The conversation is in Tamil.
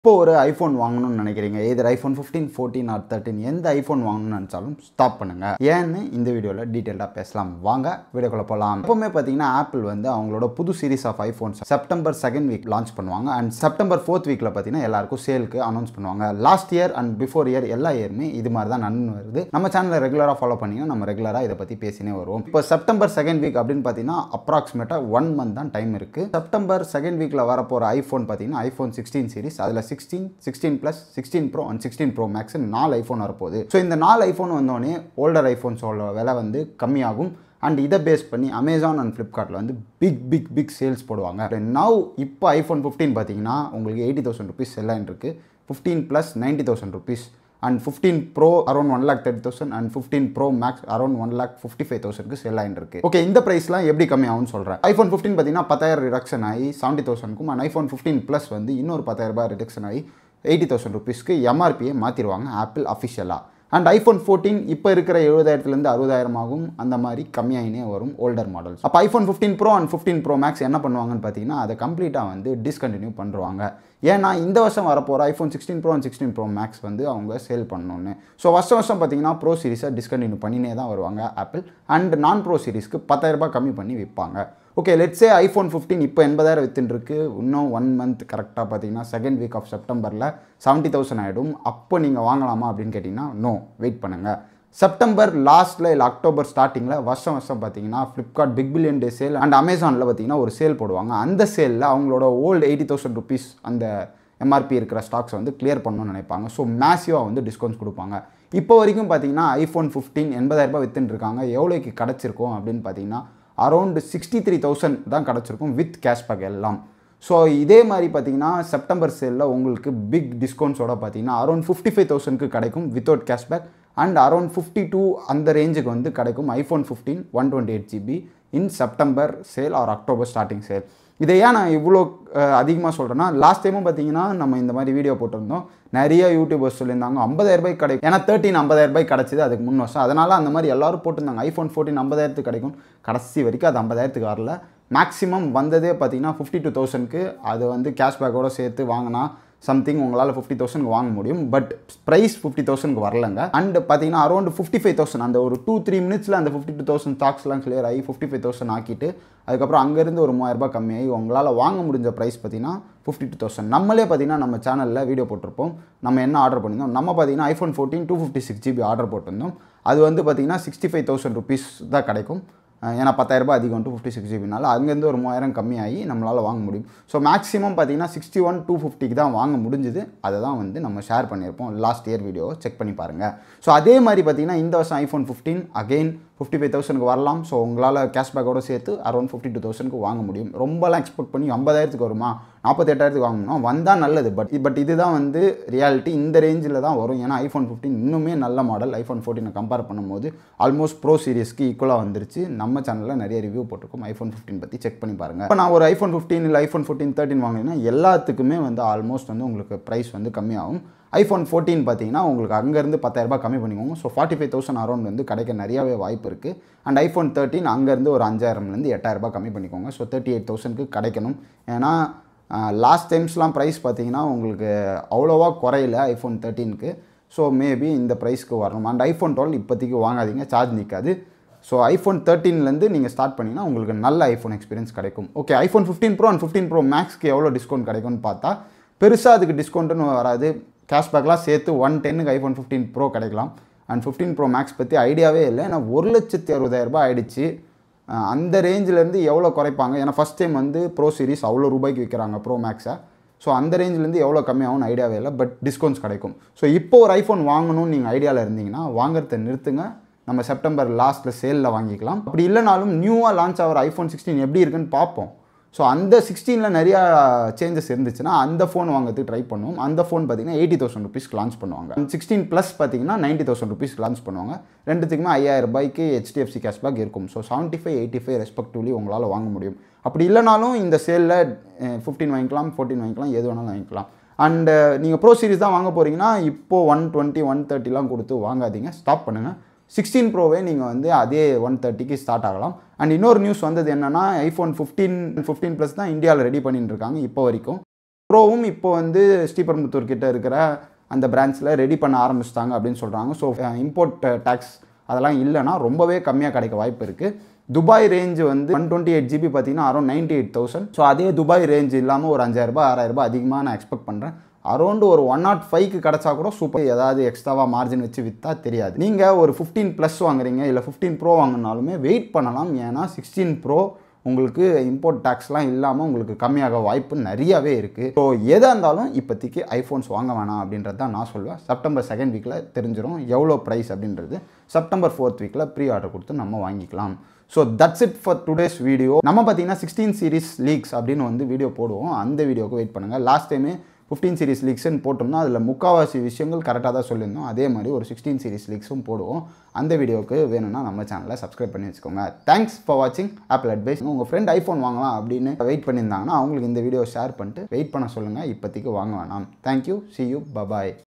இப்போ ஒரு ஐஃபோன் வாங்கணும்னு நினைக்கிறீங்க எதிர் iPhone fifteen fourteen or thirteen எந்த ஐஃபோன் வாங்கணும்னு நினச்சாலும் ஸ்டாப் பண்ணுங்க ஏன்னு இந்த வீடியோவில் டீட்டெயிலாக பேசலாம் வாங்க வீடியோக்குள்ள போகலாம் எப்பவுமே பார்த்தீங்கன்னா ஆப்பிள் வந்து அவங்களோட புது series of iPhones September second week launch பண்ணுவாங்க அண்ட் செப்டம்பர் ஃபோர்த் வீக்கில் பார்த்தீங்கன்னா எல்லாருக்கும் சேலுக்கு அனௌன்ஸ் பண்ணுவாங்க last year and before year எல்லா இயருமே இது மாதிரி தான் நன்னு வருது நம்ம சேனலை ரெகுலராக ஃபாலோ பண்ணிங்கன்னா நம்ம ரெகுலராக இதை பற்றி பேசினே வருவோம் இப்போ செப்டம்பர் செகண்ட் வீக் அப்படின்னு பார்த்தீங்கன்னா அப்ராக்சிமேட்டாக ஒன் மந்த் தான் டைம் இருக்குது செப்டம்பர் செகண்ட் வீக்கில் வரப்போகிற ஐஃபோன் பார்த்தீங்கன்னா ஐஃபோன் சிக்ஸ்டீன் சீரிஸ் அதில் sixteen sixteen plus sixteen pro and sixteen pro max நாலு ஐஃபோன் வரப்போகுது ஸோ இந்த நாலு ஐஃபோன் வந்தோடனே ஓல்டர் ஐஃபோன்ஸோட விலை வந்து கம்மியாகும் அண்ட் இதை பேஸ் பண்ணி அமேசான் அண்ட் ஃப்ளிப்கார்ட்டில் வந்து பிக் பிக் பிக் சேல்ஸ் போடுவாங்க நவ் இப்போ ஐஃபோன் ஃபிஃப்டீன் பார்த்தீங்கன்னா உங்களுக்கு எயிட்டி தௌசண்ட் ருபீஸ் செல்லாயின் இருக்குது fifteen plus ninety thousand rupees and fifteen pro around one lakh thirty thousand and fifteen pro max around one lakh fifty five தௌசண்ட்க்கு செல் ஆகிட்டு இருக்கு ஓகே இந்த ப்ரைஸ்லாம் எப்படி கம்மியாகும்னு சொல்கிறேன் ஐஃபோன் ஃபிஃப்டின் பார்த்தீங்கன்னா பத்தாயிரம் ரிடக்ஷன் ஆகி செவன்ட்டி தௌசண்ட்க்கும் அண்ட் ஐஃபோன் ஃபிஃப்டீன் ப்ளஸ் வந்து இன்னொரு பத்தாயிரம் ரூபாய் ரிடக்ஷன் ஆகி எயிட்டி தௌசண்ட் ருபீஸ்க்கு எம்ஆர்பியை மாற்றிடுவாங்க ஆப்பிள் அஃபிஷியலாக அண்ட் ஐஃபோன் ஃபோர்டீன் இப்போ இருக்கிற எழுபதாயிரத்துலேருந்து அறுபதாயிரம் ஆகும் அந்த மாதிரி கம்மியாகினே வரும் ஓல்டர் மாடல்ஸ் அப்போ iPhone fifteen pro and fifteen pro max என்ன பண்ணுவாங்கன்னு பார்த்தீங்கன்னா அதை கம்ப்ளீட்டாக வந்து டிஸ்கண்டினியூ பண்ணுவாங்க ஏன்னா இந்த வருஷம் வரப்போகிற iPhone sixteen pro and sixteen pro max வந்து அவங்க சேல் பண்ணணும்னு ஸோ வருஷம் வருஷம் பார்த்தீங்கன்னா ப்ரோ சீரிஸை டிஸ்கண்டினியூ பண்ணினே தான் வருவாங்க ஆப்பிள் அண்ட் நான் ப்ரோ சீரிஸ்க்கு பத்தாயிரரூபா கம்மி பண்ணி விற்பாங்க ஓகே லெட்ஸே ஐஃபோன் ஃபிஃப்டீன் இப்போ எண்பதாயிரம் வித்துருக்கு இன்னும் ஒன் மந்த் கரெக்டாக பார்த்தீங்கன்னா செகண்ட் வீக் ஆஃப் செப்டம்பரில் செவன்ட்டி தௌசண்ட் ஆகிடும் அப்போ நீங்கள் வாங்கலாமா அப்படின்னு கேட்டிங்கன்னா நோ வெயிட் பண்ணுங்கள் செப்டம்பர் லாஸ்ட்டில் இல்லை அக்டோபர் ஸ்டார்டிங்கில் வருஷம் வருஷம் பார்த்தீங்கன்னா Flipkart big billion day sale and அமேசானில் பார்த்தீங்கன்னா ஒரு சேல் போடுவாங்க அந்த சேலில் அவங்களோட ஓல்டு எயிட்டி தௌசண்ட் ருபீஸ் அந்த எம்ஆர்பி இருக்கிற ஸ்டாக்ஸ் வந்து கிளியர் பண்ணணும்னு நினைப்பாங்க ஸோ மேசிவாக வந்து டிஸ்கவுண்ட்ஸ் கொடுப்பாங்க இப்போ வரைக்கும் பார்த்தீங்கன்னா ஐஃபோன் ஃபிஃப்டீன் எண்பதாயிரரூபா வித்துன்னு இருக்காங்க எவ்வளோக்கு கிடச்சிருக்கோம் அப்படின்னு பார்த்தீங்கன்னா அரௌண்ட் சிக்ஸ்டி த்ரீ தௌசண்ட் தான் கிடச்சிருக்கும் வித் கேஷ்பேக் எல்லாம் ஸோ இதே மாதிரி பார்த்தீங்கன்னா செப்டம்பர் சேலில் உங்களுக்கு பிக் டிஸ்கவுண்ட்ஸோட பார்த்தீங்கன்னா அரௌண்ட் ஃபிஃப்டி ஃபைவ் தௌசண்ட்க்கு கிடைக்கும் without cashback and around fifty two அந்த ரேஞ்சுக்கு வந்து கிடைக்கும் iPhone fifteen one twenty eight GB in September sale or October starting sale இதை ஏன் நான் இவ்வளோ அதிகமாக சொல்கிறேன்னா லாஸ்ட் டைமும் பார்த்தீங்கன்னா நம்ம இந்த மாதிரி வீடியோ போட்டிருந்தோம் நிறைய யூடியூபர்ஸ் சொல்லியிருந்தாங்க ஐம்பதாயிரம் ரூபாய்க்கு கிடைக்கும் ஏன்னா தேர்ட்டின் ஐம்பதாயிரம் ரூபாய்க்கு கிடச்சிது அதுக்கு முன் வருஷம் அதனால் அந்த மாதிரி எல்லாரும் போட்டிருந்தாங்க ஐஃபோன் ஃபோர்டீன் ஐம்பதாயிரத்துக்கு கிடைக்கும் கடைசி வரைக்கும் அது ஐம்பதாயிரத்துக்கு வரல மேக்ஸிமம் வந்ததே பார்த்தீங்கன்னா ஃபிஃப்டி டூ தௌசண்ட்க்கு அது வந்து கேஷ்பேக்கோடு சேர்த்து வாங்கினா சம்திங் உங்களால் ஃபிஃப்டி தௌசண்ட்க்கு வாங்க முடியும் பட் ப்ரைஸ் ஃபிஃப்டி தௌசண்ட்க்கு வரலங்க அண்ட் பார்த்தீங்கன்னா அரௌண்ட் ஃபிஃப்டி ஃபைவ் தௌசண்ட் அந்த ஒரு டூ த்ரீ மினிட்ஸில் அந்த ஃபிஃப்டி டூ தௌசண்ட் ஸ்டாக்ஸ்லாம் கிளியர் ஆகி ஃபிஃப்டி ஃபைவ் தௌசண்ட் ஆக்கிட்டு அதுக்கப்புறம் அங்கேருந்து ஒரு மூவாயிரரூபா கம்மியாகி உங்களால் வாங்க முடிஞ்ச ப்ரைஸ் பார்த்தீங்கன்னா ஃபிஃப்டி டூ தௌசண்ட் நம்மளே பார்த்தீங்கன்னா நம்ம சேனலில் வீடியோ போட்டிருப்போம் நம்ம என்ன ஆர்டர் பண்ணியிருந்தோம் நம்ம பார்த்தீங்கன்னா iPhone fourteen two fifty six GB order போட்டிருந்தோம் அது வந்து பார்த்தீங்கன்னா சிக்ஸ்டி ஃபைவ் தௌசண்ட் ருபீஸ் தான் கிடைக்கும் ஏன்னா பத்தாயிரரூபா அதிகம் டூ ஃபிஃப்டி சிக்ஸ் ஜிபினால அங்கேருந்து ஒரு மூவாயிரம் கம்மியாகி நம்மளால் வாங்க முடியும் ஸோ மேக்ஸிமம் பார்த்தீங்கன்னா சிக்ஸ்டி ஒன் டூ ஃபிஃப்டிக்கு தான் வாங்க முடிஞ்சுது அதை தான் வந்து நம்ம ஷேர் பண்ணியிருப்போம் லாஸ்ட் இயர் வீடியோவை செக் பண்ணி பாருங்கள் ஸோ அதே மாதிரி பார்த்தீங்கன்னா இந்த வருஷம் iPhone fifteen again fifty five தௌசண்ட்க்கு வரலாம் ஸோ உங்களால் கேஷ்பேக்கோடு சேர்த்து அரௌண்ட் ஃபிஃப்டி டூ தௌசண்ட்க்கு வாங்க முடியும் ரொம்பலாம் எக்ஸ்பெக்ட் பண்ணி ஐம்பதாயிரத்துக்கு வருமா நாற்பத்தெட்டாயிரத்துக்கு வாங்கணும் வந்தால் நல்லது பட் பட் இதுதான் வந்து ரியாலிட்டி இந்த ரேஞ்சில் தான் வரும் ஏன்னா ஐஃபோன் ஃபிஃப்டீன் இன்னுமே நல்ல மாடல் ஐஃபோன் ஃபோர்டீனை கம்பேர் பண்ணும்போது ஆல்மோஸ்ட் ப்ரோ சீரியஸ்க்கு ஈக்குவலாக வந்துருச்சு நம்ம சேனலில் நிறைய ரிவ்யூ போட்டிருக்கோம் ஐஃபோன் ஃபிஃப்டின் பற்றி செக் பண்ணி பாருங்கள் இப்போ நான் ஒரு ஐஃபோன் ஃபிஃப்டீன் இல்லை ஐஃபோன் ஃபோர்டீன் தேர்ட்டின் வாங்கினீங்கன்னா எல்லாத்துக்குமே வந்து ஆல்மோஸ்ட் வந்து உங்களுக்கு ப்ரைஸ் வந்து கம்மியாகும் ஐஃபோன் ஃபோர்டீன் பார்த்தீங்கன்னா உங்களுக்கு அங்கேருந்து பத்தாயிரரூபா கம்மி பண்ணிக்கோங்க so forty five thousand around வந்து கிடைக்க நிறையாவே வாய்ப்பு இருக்குது அண்ட் ஐஃபோன் தேர்ட்டின் அங்கேருந்து ஒரு அஞ்சாயிரம்லேருந்து எட்டாயிரரூபா கம்மி பண்ணிக்கோங்க ஸோ தேர்ட்டி எயிட் தௌசண்ட்க்கு கிடைக்கணும் ஏன்னா லாஸ்ட் டைம்ஸ்லாம் ப்ரைஸ் பார்த்தீங்கன்னா உங்களுக்கு அவ்வளோவா குறையில ஐஃபோன் தேர்ட்டீனுக்கு ஸோ மேபி இந்த ப்ரைஸ்க்கு வரணும் அண்ட் ஐஃபோன் டுவெல் இப்போதைக்கு வாங்காதீங்க சார்ஜ் நிற்காது ஸோ ஐஃபோன் தேர்ட்டீன்லேருந்து நீங்கள் ஸ்டார்ட் பண்ணிங்கன்னா உங்களுக்கு நல்ல ஐஃபோன் எக்ஸ்பீரியன்ஸ் கிடைக்கும் okay iPhone fifteen pro and fifteen pro மேக்ஸ்க்கு எவ்வளோ டிஸ்கவுண்ட் கிடைக்கும்னு பார்த்தா பெருசாக அதுக்கு டிஸ்கவுண்ட்டுன்னு வராது கேஷ்பேக்லாம் சேர்த்து ஒன் டென்னுக்கு ஐஃபோன் ஃபிஃப்டீன் ப்ரோ கிடைக்கலாம் அண்ட் ஃபிஃப்டீன் ப்ரோ மேக்ஸ் பற்றி ஐடியாவே இல்லை ஏன்னா ஒரு லட்சத்தி அறுபதாயிரரூபா ஆயிடுச்சு அந்த ரேஞ்சிலேருந்து எவ்வளோ குறைப்பாங்க ஏன்னா ஃபஸ்ட் டைம் வந்து ப்ரோ சீரிஸ் அவ்வளோ ரூபாய்க்கு விற்கிறாங்க ப்ரோ மேக்ஸை ஸோ அந்த ரேஞ்சிலேருந்து எவ்வளோ கம்மியாகும்னு ஐடியாவே இல்லை பட் டிஸ்கவுண்ட்ஸ் கிடைக்கும் ஸோ இப்போ ஒரு ஐஃபோன் வாங்கணும்னு நீங்கள் ஐடியாவில் இருந்தீங்கன்னா வாங்குறத நிறுத்துங்க நம்ம செப்டம்பர் லாஸ்ட்டில் சேலில் வாங்கிக்கலாம் அப்படி இல்லைனாலும் நியூவாக லான்ச் ஆகிற ஐஃபோன் சிக்ஸ்டீன் எப்படி இருக்குன்னு பார்ப்போம் ஸோ அந்த சிக்ஸ்டீனில் நிறையா சேஞ்சஸ் இருந்துச்சுன்னா அந்த ஃபோன் வாங்குறதுக்கு ட்ரை பண்ணுவோம் அந்த ஃபோன் பார்த்தீங்கன்னா எயிட்டி தௌசண்ட் ருபீஸ்க்கு லான்ச் பண்ணுவாங்க சிக்ஸ்டீன் ப்ளஸ் பார்த்தீங்கன்னா நைன்ட்டி தௌசண்ட் ருபீஸ்க்கு லான்ச் பண்ணுவாங்க ரெண்டுத்துக்குமே ஐயாயிரம் ரூபாய்க்கு ஹெச்டிஎஃப்சி கேஷ்பேக் இருக்கும் so seventy five eighty five respectively உங்களால் வாங்க முடியும் அப்படி இல்லைனாலும் இந்த சேலில் ஃபிஃப்டீன் வாங்கிக்கலாம் ஃபோர்டீன் வாங்கிக்கலாம் எது வேணாலும் வாங்கிக்கலாம் அண்டு நீங்கள் ப்ரோ சீரிஸ் தான் வாங்க போகிறீங்கன்னா இப்போது ஒன் டுவெண்ட்டி ஒன் தேர்ட்டிலாம் கொடுத்து வாங்காதீங்க ஸ்டாப் பண்ணுங்கள் சிக்ஸ்டீன் ப்ரோவே நீங்கள் வந்து அதே ஒன் தேர்ட்டிக்கு ஸ்டார்ட் ஆகலாம் அண்ட் இன்னொரு நியூஸ் வந்தது என்னென்னா ஐஃபோன் ஃபிஃப்டீன் ஃபிஃப்டீன் ப்ளஸ் தான் இந்தியாவில் ரெடி பண்ணிட்டு இருக்காங்க இப்போ வரைக்கும் ப்ரோவும் இப்போ வந்து ஸ்ரீபெரும்புத்தூர் கிட்ட இருக்கிற அந்த பிரான்ச்சில் ரெடி பண்ண ஆரம்பிச்சிட்டாங்க அப்படின்னு சொல்கிறாங்க ஸோ இம்போர்ட் டேக்ஸ் அதெல்லாம் இல்லைன்னா ரொம்பவே கம்மியாக கிடைக்க வாய்ப்பு இருக்குது துபாய் ரேஞ்ச் வந்து ஒன் டுவெண்ட்டி எயிட் ஜிபி பார்த்தீங்கன்னா around ninety eight thousand so அதே துபாய் ரேஞ்ச் இல்லாமல் ஒரு அஞ்சாயிரரூபா ஆறாயிரரூபா அதிகமாக நான் எக்ஸ்பெக்ட் பண்ணுறேன் அரௌண்ட் ஒரு ஒன் நாட் ஃபைவ்க்கு கிடச்சா கூட சூப்பர் ஏதாவது எக்ஸ்ட்ராவாக மார்ஜின் வச்சு விற்றா தெரியாது நீங்கள் ஒரு ஃபிஃப்டீன் ப்ளஸ் வாங்குறீங்க இல்லை ஃபிஃப்டீன் ப்ரோ வாங்கினாலுமே வெயிட் பண்ணலாம் ஏன்னா சிக்ஸ்டீன் ப்ரோ உங்களுக்கு இம்போர்ட் டேக்ஸ்லாம் இல்லாமல் உங்களுக்கு கம்மியாக வாய்ப்பு நிறையாவே இருக்குது ஸோ எதாக இருந்தாலும் இப்போதைக்கு ஐஃபோன்ஸ் வாங்க வேணாம் அப்படின்றது தான் நான் சொல்லுவேன் செப்டம்பர் செகண்ட் வீக்கில் தெரிஞ்சிடும் எவ்வளோ ப்ரைஸ் அப்படின்றது செப்டம்பர் ஃபோர்த் வீக்கில் ப்ரீ ஆர்டர் கொடுத்து நம்ம வாங்கிக்கலாம் so that's it for today's video நம்ம பார்த்தீங்கன்னா சிக்ஸ்டீன் சீரிஸ் லீக்ஸ் அப்படின்னு வந்து வீடியோ போடுவோம் அந்த வீடியோக்கு வெயிட் பண்ணுங்கள் லாஸ்ட் டைமே ஃபிஃப்டீன் சீரிஸ் லீக்ஸ்னு போட்டோம்னா அதில் முக்கால்வாசி விஷயங்கள் கரெக்டாக தான் சொல்லியிருந்தோம் அதே மாதிரி ஒரு சிக்ஸ்டீன் சீரிஸ் லீக்ஸும் போடுவோம் அந்த வீடியோக்கு வேணும்னா நம்ம சேனலை சப்ஸ்கிரைப் பண்ணி வச்சுக்கோங்க தேங்க்ஸ் ஃபார் வாட்சிங் ஆப்பிள் அட்வைஸ் உங்கள் ஃப்ரெண்ட் ஐஃபோன் வாங்கலாம் அப்படின்னு வெயிட் பண்ணியிருந்தாங்கன்னா அவங்களுக்கு இந்த வீடியோ ஷேர் பண்ணிட்டு வெயிட் பண்ண சொல்லுங்கள் இப்போதைக்கு வாங்க வேணாம் தேங்க்யூ சி யூ பபாய்